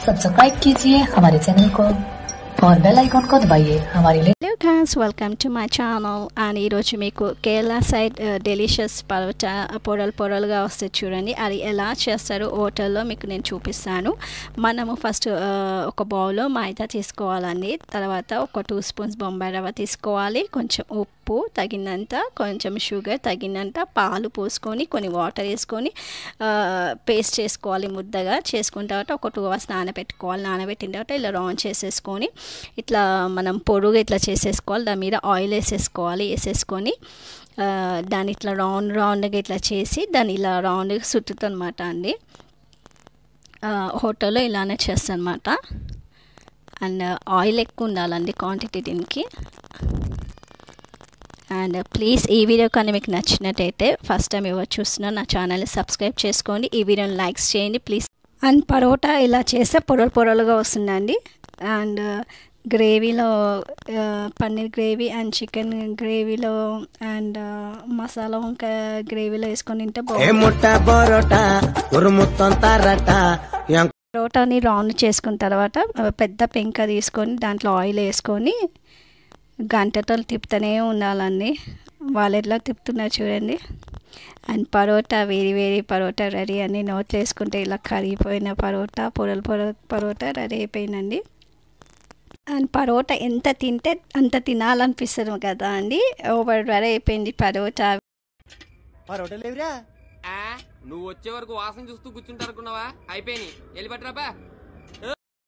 subscribe कीजिए हमारे channel को और बेल आइकॉन को दबाइए हमारी హలో గాన్స్ welcome to my channel and ఈరోజు మీకు కేరళ సైడ్ డెలిషియస్ పరోటా పొరలు పొరలుగా వస్తే చూడండి అది ఎలా చేస్తారో హోటల్లో మీకు నేను చూపిస్తాను మనము ఫస్ట్ ఒక బౌల్లో మైదా తీసుకోవాలండి తర్వాత ఒక టూ స్పూన్స్ బొంబాయి రవ్వ తీసుకోవాలి కొంచెం ఉప్పు తగినంత కొంచెం షుగర్ తగినంత పాలు పోసుకొని కొన్ని వాటర్ వేసుకొని పేస్ట్ చేసుకోవాలి ముద్దగా చేసుకున్న తర్వాత ఒక టూ అవర్స్ నానబెట్టుకోవాలి నానబెట్టిన తర్వాత ఇలా రౌండ్ చేసేసుకొని ఇట్లా మనం పొడుగు ఇట్లా చేసేసుకోవాలి దాని మీద ఆయిల్ వేసేసుకోవాలి వేసేసుకొని ఆ, దాన్ని ఇట్లా రౌండ్ రౌండ్గా ఇట్లా చేసి దాన్ని ఇలా రౌండ్గా చుట్టుతుందన్నమాట అండి ఆ, హోటల్లో ఇలానే చేస్తాను అనమాట అండ్ ఆయిల్ ఎక్కువ ఉండాలండి క్వాంటిటీ దీనికి అండ్ ప్లీజ్ ఈ వీడియో కానీ మీకు నచ్చినట్టయితే ఫస్ట్ టైం ఎవరు చూస్తున్నా నా ఛానల్ని సబ్స్క్రైబ్ చేసుకోండి ఈ వీడియోని లైక్స్ చేయండి ప్లీజ్ అండ్ పరోటా ఇలా చేస్తే పొరలు పొరలుగా వస్తుందండి అండ్ గ్రేవీలో ఆ, పన్నీర్ గ్రేవీ అండ్ చికెన్ గ్రేవీలో అండ్ ఆ, మసాలా వంకాయ గ్రేవీలో వేసుకొని తింటే ఏ బాగుంటుంది ముట్ట బొరోటా ఉరుముత్తం తరట ఎం పరోటాని రౌండ్ చేసుకున్న తర్వాత ఆ, పెద్ద పెంక తీసుకొని దాంట్లో ఆయిల్ వేసుకొని గంటతో తిప్పుతూనే ఉండాలండి వాళ్ళు ఎట్లా తిప్పుతున్నారు చూడండి అండ్ పరోటా వేడి వేడి పరోటా రెడీ అని నోట్లు వేసుకుంటే ఇలా కరిగిపోయిన పరోటా పొరలు పొర పరోటా రెడీ అయిపోయిందండి అండ్ పరోటా ఎంత తింటే అంత తినాలనిపిస్తుంది కదా అండి ఓవర్ రెడీ అయిపోయింది పరోటా పరోటా లేవురా ఆ, నువ్వు వచ్చే వరకు వాసన చూస్తూ కూర్చుంటారనుకున్నావా అయిపోయినాయి వెళ్ళి పట్టరాపా